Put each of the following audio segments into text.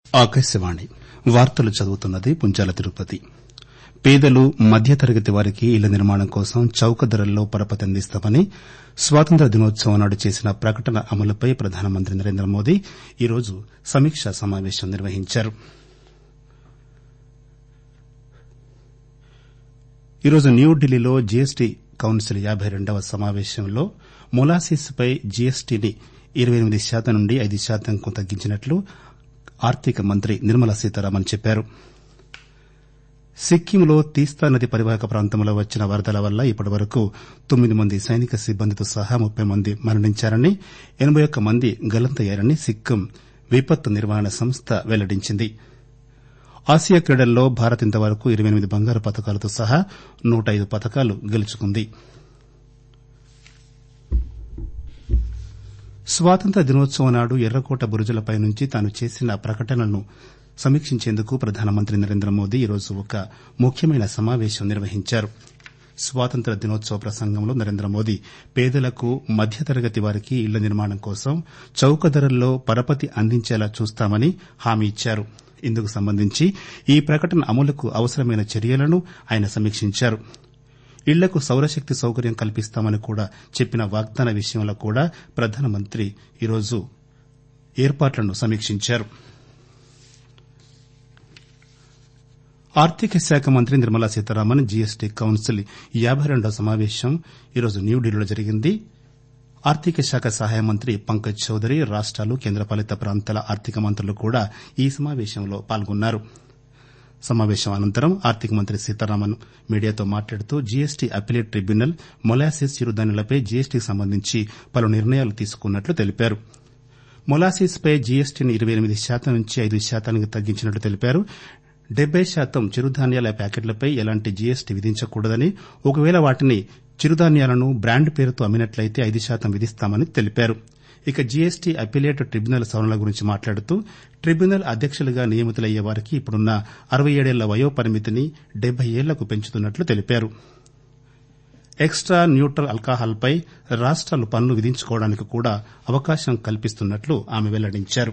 ఆకాశవాణి వార్తలు చదువుతున్నది పుంచాల తిరుపతి పేదలు మధ్యతరగతి వారికి ఇళ్ల నిర్మాణం కోసం చౌక ధరల్లో పరపతి అందిస్తామని స్వాతంత్ర్య దినోత్సవం నాడు చేసిన ప్రకటన అమలుపై ప్రధానమంత్రి నరేంద్ర మోదీ ఈరోజు సమీక్షా సమావేశం నిర్వహించారు ఈరోజు న్యూఢిల్లీలో జీఎస్టీ కౌన్సిల్ యాబై రెండవ సమావేశంలో మొలాసిస్ పై జీఎస్టీని ఇరవై ఎనిమిది శాతం నుండి ఐదు శాతంకు తగ్గించినట్లు ఆర్థిక మంత్రి నిర్మలా సీతారామన్ చెప్పారు సిక్కింలో తీస్తా నది పరివాహక ప్రాంతంలో వచ్చిన వరదల వల్ల ఇప్పటివరకు తొమ్మిది మంది సైనిక సిబ్బందితో సహా ముప్పై మంది మరణించారని ఎనబై ఒక్క మంది గల్లంతయ్యారని సిక్కిం విపత్తు నిర్వహణ సంస్థ వెల్లడించింది ఆసియా క్రీడల్లో భారత్ ఇంతవరకు ఇరవై ఎనిమిది బంగారు పతకాలతో సహా నూట ఐదు పతకాలు గెలుచుకుంది స్వాతంత్ర్య దినోత్సవం నాడు ఎర్రకోట బురుజులపై నుంచి తాను చేసిన ప్రకటనలను సమీక్షించేందుకు ప్రధానమంత్రి నరేంద్ర మోదీ ఈరోజు ఒక ముఖ్యమైన సమావేశం నిర్వహించారు స్వాతంత్ర్య దినోత్సవ ప్రసంగంలో నరేంద్ర మోదీ పేదలకు మధ్యతరగతి వారికి ఇళ్ల నిర్మాణం కోసం చౌక ధరల్లో పరపతి అందించేలా చూస్తామని హామీ ఇచ్చారు ఇందుకు సంబంధించి ఈ ప్రకటన అమలుకు అవసరమైన చర్యలను ఆయన సమీక్షించారు ఇళ్లకు సౌరశక్తి సౌకర్యం కల్పిస్తామని కూడా చెప్పిన వాగ్దాన విషయంలో కూడా ప్రధానమంత్రి ఈరోజు ఏర్పాట్లను సమీక్షించారు ఆర్థిక శాఖ మంత్రి నిర్మలా సీతారామన్ జీఎస్టీ కౌన్సిల్ యాబై రెండవ సమావేశం ఈరోజు న్యూఢిల్లీలో జరిగింది ఆర్థిక శాఖ సహాయ మంత్రి పంకజ్ చౌదరి రాష్టాలు కేంద్రపాలిత ప్రాంతాల ఆర్థిక మంత్రులు కూడా ఈ సమావేశంలో పాల్గొన్నారు సమావేశం అనంతరం ఆర్థిక మంత్రి సీతారామన్ మీడియాతో మాట్లాడుతూ జీఎస్టీ అప్పిలేట్ ట్రిబ్యునల్ మొలాసిస్ చిరుధాన్యాలపై జీఎస్టీకి సంబంధించి పలు నిర్ణయాలు తీసుకున్నట్లు తెలిపారు మొలాసిస్ పై జీఎస్టీని ఇరవై ఎనిమిది శాతం నుంచి ఐదు శాతానికి తగ్గించినట్లు తెలిపారు డెబ్బై శాతం చిరుధాన్యాల ప్యాకెట్లపై ఎలాంటి జీఎస్టీ విధించకూడదని ఒకవేళ వాటిని చిరుధాన్యాలను బ్రాండ్ పేరుతో అమ్మినట్లయితే ఐదు శాతం విధిస్తామని తెలిపారు ఇక జీఎస్టీ అప్పిలేట్ ట్రిబ్యునల్ సవరణల గురించి మాట్లాడుతూ ట్రిబ్యునల్ అధ్యక్షులుగా నియమితులయ్యే వారికి ఇప్పుడున్న అరవై ఏడేళ్ల వయోపరిమితిని డెబ్బై ఏళ్లకు పెంచుతున్నట్లు తెలిపారు ఎక్స్టా న్యూట్రల్ ఆల్కహాల్పై రాష్టాలు పన్ను విధించుకోవడానికి కూడా అవకాశం కల్పిస్తున్నట్లు ఆమె వెల్లడించారు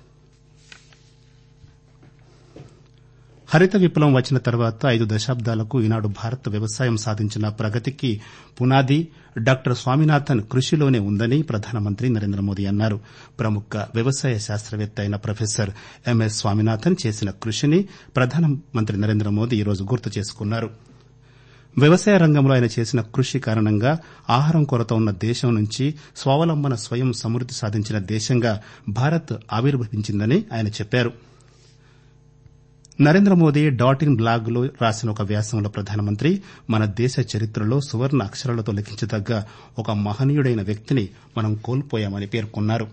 హరిత విప్లవం వచ్చిన తర్వాత ఐదు దశాబ్దాలకు ఈనాడు భారత్ వ్యవసాయం సాధించిన ప్రగతికి పునాది డాక్టర్ స్వామినాథన్ కృషిలోనే ఉందని ప్రధానమంత్రి నరేంద్ర మోదీ అన్నారు ప్రముఖ వ్యవసాయ శాస్త్రవేత్త అయిన ప్రొఫెసర్ ఎంఎస్ స్వామినాథన్ చేసిన కృషిని ప్రధానమంత్రి నరేంద్ర మోదీ ఈరోజు గుర్తు చేసుకున్నారు వ్యవసాయ రంగంలో ఆయన చేసిన కృషి కారణంగా ఆహారం కొరత ఉన్న దేశం నుంచి స్వావలంబన స్వయం సమృద్ది సాధించిన దేశంగా భారత్ ఆవిర్భవించిందని ఆయన చెప్పారు Narendra Modi dot in blog లో రాసిన ఒక వ్యాసంలో ప్రధానమంత్రి మన దేశ చరిత్రలో సువర్ణ అక్షరాలతో లిఖించదగ్గ ఒక మహనీయుడైన వ్యక్తిని మనం కోల్పోయామని పేర్కొన్నారు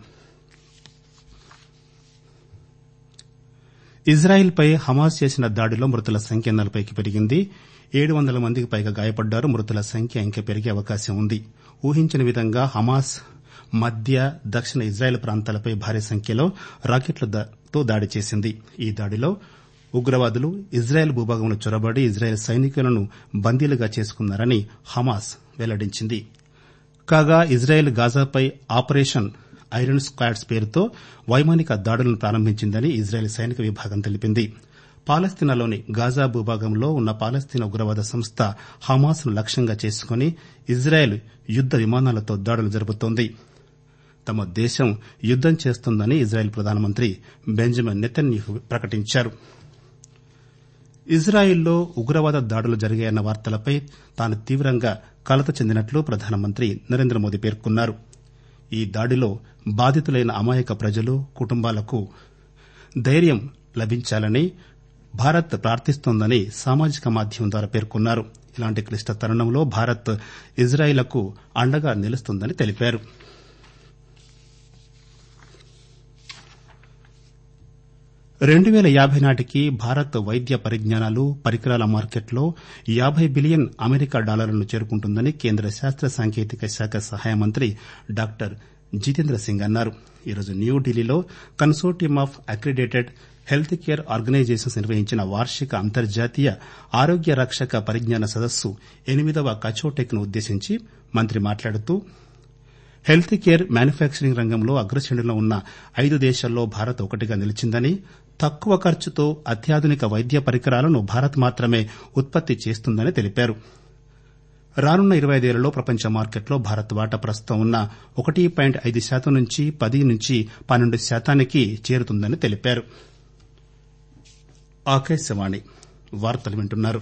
ఇజ్రాయెల్ పై హమాస్ చేసిన దాడిలో మృతుల సంఖ్య నలభైకి పెరిగింది ఏడు వందల మందికి పైగా గాయపడ్డారు మృతుల సంఖ్య ఇంకా పెరిగే అవకాశం ఉంది ఊహించని విధంగా హమాస్ మధ్య దక్షిణ ఇజ్రాయెల్ ప్రాంతాలపై భారీ సంఖ్యలో రాకెట్లతో దాడి చేసింది ఈ దాడిలో ఉగ్రవాదులు ఇజ్రాయెల్ భూభాగంలో చొరబడి ఇజ్రాయెల్ సైనికులను బందీలుగా చేసుకున్నారని హమాస్ వెల్లడించింది కాగా ఇజ్రాయెల్ గాజాపై ఆపరేషన్ ఐరన్ స్క్వాడ్స్ పేరుతో వైమానిక దాడులను ప్రారంభించిందని ఇజ్రాయెల్ సైనిక విభాగం తెలిపింది పాలస్తీనాలోని గాజా భూభాగంలో ఉన్న పాలస్తీనా ఉగ్రవాద సంస్థ హమాస్ ను లక్ష్యంగా చేసుకుని ఇజ్రాయెల్ యుద్ద విమానాలతో దాడులు జరుపుతోంది తమ దేశం యుద్దం చేస్తోందని ఇజ్రాయెల్ ప్రధానమంత్రి బెంజమిన్ నెతన్యాహు ప్రకటించారు ఇజ్రాయెల్లో ఉగ్రవాద దాడులు జరిగాయన్న వార్తలపై తాను తీవ్రంగా కలత చెందినట్లు ప్రధానమంత్రి నరేంద్ర మోదీ పేర్కొన్నారు ఈ దాడిలో బాధితులైన అమాయక ప్రజలు కుటుంబాలకు ధైర్యం లభించాలని భారత్ ప్రార్థిస్తోందని సామాజిక మాధ్యమం ద్వారా పేర్కొన్నారు ఇలాంటి క్లిష్ట తరుణంలో భారత్ ఇజ్రాయిల్కు అండగా నిలుస్తుందని తెలిపారు రెండు పేల యాబై నాటికి భారత్ వైద్య పరిజ్ఞానాలు పరికరాల మార్కెట్లో యాబై బిలియన్ అమెరికా డాలర్లను చేరుకుంటుందని కేంద్ర శాస్త్ర సాంకేతిక శాఖ సహాయ మంత్రి డాక్టర్ జితేంద్ర సింగ్ అన్నారు ఈరోజు న్యూఢిల్లీలో consortium of accredited health care organisations నిర్వహించిన వార్షిక అంతర్జాతీయ ఆరోగ్య రక్షక పరిజ్ఞాన సదస్సు ఎనిమిదవ కచోటెక్ ను ఉద్దేశించి మంత్రి మాట్లాడుతూ హెల్త్ కేర్ మ్యానుఫ్యాక్చరింగ్ రంగంలో అగ్రశ్రేణిలో ఉన్న ఐదు దేశాల్లో భారత్ ఒకటిగా నిలిచిందని తక్కువ ఖర్చుతో అత్యాధునిక వైద్య పరికరాలను భారత్ మాత్రమే ఉత్పత్తి చేస్తుందని తెలిపారు రానున్న ఇరవై ఐదేళ్లలో ప్రపంచ మార్కెట్లో భారత్ వాటా ప్రస్తుతం ఉన్న ఒకటి పాయింట్ ఐదు శాతం నుంచి పది నుంచి పన్నెండు శాతానికి చేరుతుందని తెలిపారు ఆకాశవాణి వార్తలు వింటున్నారు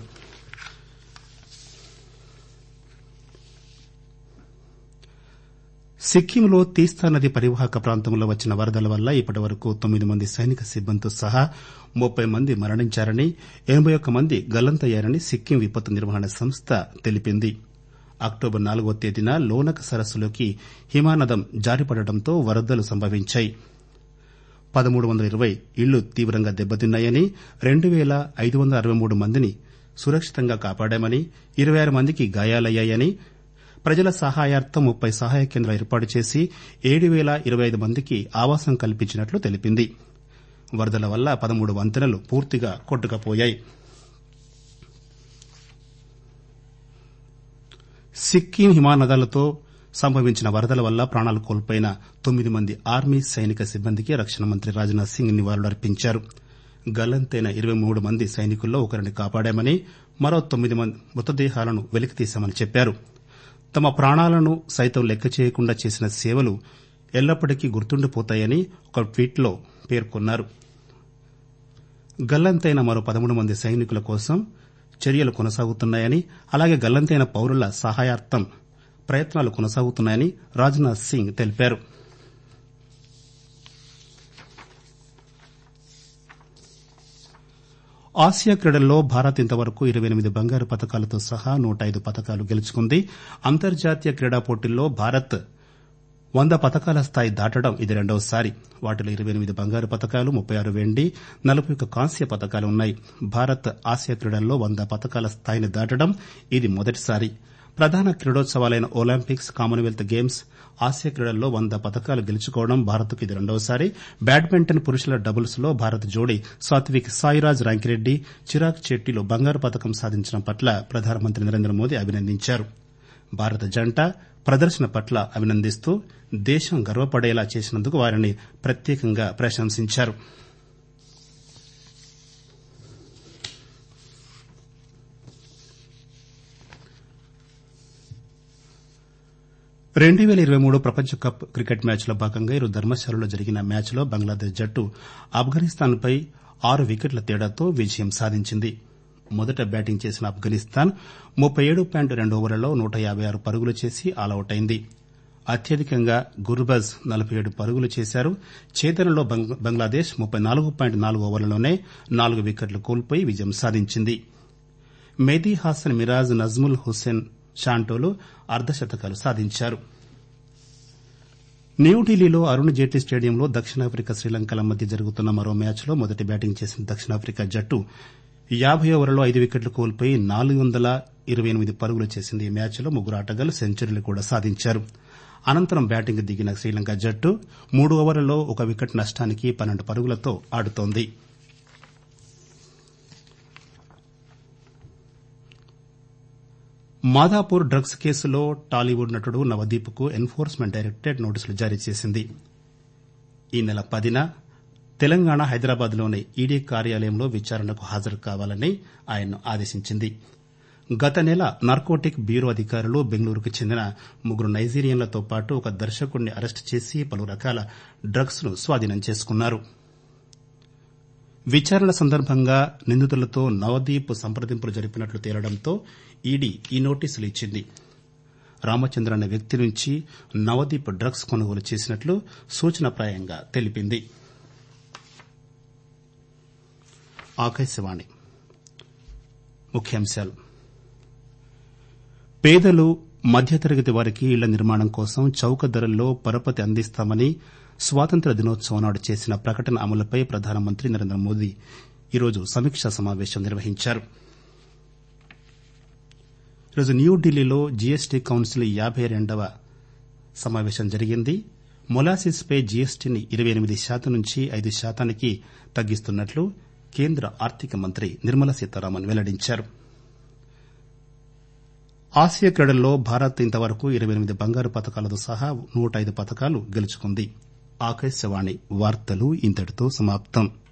సిక్కింలో తీస్తా నది పరివాహక ప్రాంతంలో వచ్చిన వరదల వల్ల ఇప్పటి వరకు తొమ్మిది మంది సైనిక సిబ్బందితో సహా ముప్పై మంది మరణించారని ఎనబై ఒక్క మంది గల్లంతయ్యారని సిక్కిం విపత్తు నిర్వహణ సంస్థ తెలిపింది అక్టోబర్ నాలుగో తేదీన లోనక సరస్సులోకి హిమానదం జారిపడడంతో వరదలు సంభవించాయి పదమూడు వందల ఇరవై ఇళ్లు తీవ్రంగా దెబ్బతిన్నాయని రెండు పేల ఐదు వందల అరవై మూడు మందిని సురక్షితంగా కాపాడామని ఇరవై ఆరు మందికి గాయాలయ్యాయని ప్రజల సహాయార్థం ముప్పై సహాయ కేంద్రాలు ఏర్పాటు చేసి ఏడు పేల ఇరవై ఐదు మందికి ఆవాసం కల్పించినట్లు తెలిపింది వరదల వల్ల పదమూడు వంతెనలు పూర్తిగా కొట్టుకుపోయాయి సిక్కిం హిమానదాలతో సంభవించిన వరదల వల్ల ప్రాణాలు కోల్పోయిన తొమ్మిది మంది ఆర్మీ సైనిక సిబ్బందికి రక్షణ మంత్రి రాజ్నాథ్ సింగ్ నివాళులర్పించారు గల్లంతైన ఇరవై మూడు మంది సైనికుల్లో ఒకరిని కాపాడామని మరో తొమ్మిది మంది మృతదేహాలను వెలికితీశామని చెప్పారు తమ ప్రాణాలను సైతం లెక్క చేయకుండా చేసిన సేవలు ఎల్లప్పటికీ గుర్తుండిపోతాయని ఒక ట్వీట్లో పేర్కొన్నారు గల్లంతైన మరో పదమూడు మంది సైనికుల కోసం చర్యలు కొనసాగుతున్నాయని అలాగే గల్లంతైన పౌరుల సహాయార్థం ప్రయత్నాలు కొనసాగుతున్నాయని రాజ్నాథ్ సింగ్ తెలిపారు ఆసియా క్రీడల్లో భారత్ ఇంతవరకు ఇరవై ఎనిమిది బంగారు పతకాలతో సహా నూట ఐదు పతకాలు గెలుచుకుంది అంతర్జాతీయ క్రీడా పోటీల్లో భారత్ వంద పతకాల స్థాయి దాటడం ఇది రెండవసారి వాటిలో ఇరవై ఎనిమిది బంగారు పతకాలు ముప్పై ఆరు వెండి నలభై ఒక్క కాంస్య పతకాలు ఉన్నాయి భారత్ ఆసియా క్రీడల్లో వంద పతకాల స్థాయిని దాటడం ఇది మొదటిసారి ప్రధాన క్రీడోత్సవాలైన ఒలింపిక్స్ కామన్వెల్త్ గేమ్స్ ఆసియా క్రీడల్లో వంద పతకాలు గెలుచుకోవడం భారత్కు ఇది రెండవసారి బ్యాడ్మింటన్ పురుషుల డబుల్స్ లో భారత్ జోడీ సాత్విక్ సాయిరాజ్ రంకిరెడ్డి చిరాగ్ చెట్టిలు బంగారు పతకం సాధించడం పట్ల ప్రధానమంత్రి నరేంద్ర మోదీ అభినందించారు భారత జంట ప్రదర్శన పట్ల అభినందిస్తూ దేశం గర్వపడేలా చేసినందుకు వారిని ప్రత్యేకంగా ప్రశంసించారు రెండు పేల ఇరవై మూడు ప్రపంచ కప్ క్రికెట్ మ్యాచ్లో భాగంగా ఈరోజు ధర్మశాలలో జరిగిన మ్యాచ్లో బంగ్లాదేశ్ జట్టు ఆఫ్ఘనిస్తాన్పై ఆరు వికెట్ల తేడాతో విజయం సాధించింది మొదట బ్యాటింగ్ చేసిన ఆఫ్ఘనిస్తాన్ ముప్పై ఏడు పాయింట్ రెండు ఓవర్లలో నూట యాబై ఆరు పరుగులు చేసి ఆలౌట్ అయింది అత్యధికంగా గుర్బజ్ నలభై ఏడు పరుగులు చేశారు ఛేదనలో బంగ్లాదేశ్ ముప్పై నాలుగు పాయింట్ నాలుగు ఓవర్లలోనే నాలుగు వికెట్లు కోల్పోయి విజయం సాధించింది మెహదీ హాసన్ మిరాజ్ నజ్ముల్ హుస్సేన్ షాంటోలు అర్ధశతకాలు సాధించారు న్యూఢిల్లీలో అరుణ్ జైట్లీ స్టేడియంలో దక్షిణాఫ్రికా శ్రీలంకల మధ్య జరుగుతున్న మరో మ్యాచ్లో మొదటి బ్యాటింగ్ చేసిన దక్షిణాఫ్రికా జట్టు యాబై ఓవర్లలో ఐదు వికెట్లు కోల్పోయి నాలుగు వందల ఇరవై ఎనిమిది పరుగులు చేసింది ఈ మ్యాచ్లో ముగ్గురు ఆటగాళ్లు సెంచరీలు కూడా సాధించారు అనంతరం బ్యాటింగ్ దిగిన శ్రీలంక జట్టు మూడు ఓవర్లలో ఒక వికెట్ నష్టానికి పన్నెండు పరుగులతో ఆడుతోంది మాదాపూర్ డ్రగ్స్ కేసులో టాలీవుడ్ నటుడు నవదీప్ కు ఎన్ఫోర్స్మెంట్ డైరెక్టరేట్ నోటీసులు జారీ చేసింది ఈ నెల పదిన తెలంగాణ హైదరాబాద్లోని ఈడీ కార్యాలయంలో విచారణకు హాజరు కావాలని ఆయన్ను ఆదేశించింది గత నెల నార్కోటిక్ బ్యూరో అధికారులు బెంగళూరుకు చెందిన ముగ్గురు నైజీరియన్లతో పాటు ఒక దర్శకుడిని అరెస్టు చేసి పలు రకాల డ్రగ్స్ ను స్వాధీనం చేసుకున్నారు విచారణ సందర్భంగా నిందితులతో నవదీప్ సంప్రదింపులు జరిపినట్లు తేలడంతో ఈడీ ఈ నోటీసులు ఇచ్చింది రామచంద్ర అనే వ్యక్తి నుంచి నవదీప్ డ్రగ్స్ కొనుగోలు చేసినట్లు సూచనప్రాయంగా తెలిపింది ఆకాశవాణి ముఖ్యాంశాలు పేదలు మధ్యతరగతి వారికి ఇళ్ల నిర్మాణం కోసం చౌక ధరల్లో పరపతి అందిస్తామని స్వాతంత్ర్య దినోత్సవం నాడు చేసిన ప్రకటన అమలుపై ప్రధానమంత్రి నరేంద్ర మోదీ ఈరోజు సమీక్షా సమావేశం నిర్వహించారు ఈరోజు న్యూఢిల్లీలో జీఎస్టీ కౌన్సిల్ యాబై రెండవ సమావేశం జరిగింది మొలాసిస్ పై జీఎస్టీని ఇరవై ఎనిమిది శాతం నుంచి ఐదు శాతానికి తగ్గిస్తున్నట్లు కేంద్ర ఆర్థిక మంత్రి నిర్మలా సీతారామన్ వెల్లడించారు ఆసియా క్రీడల్లో భారత్ ఇంతవరకు ఇరవై ఎనిమిది బంగారు పతకాలతో సహా నూట ఐదు పతకాలు గెలుచుకుంది ఆకాశవాణి వార్తలు ఇంతటితో సమాప్తం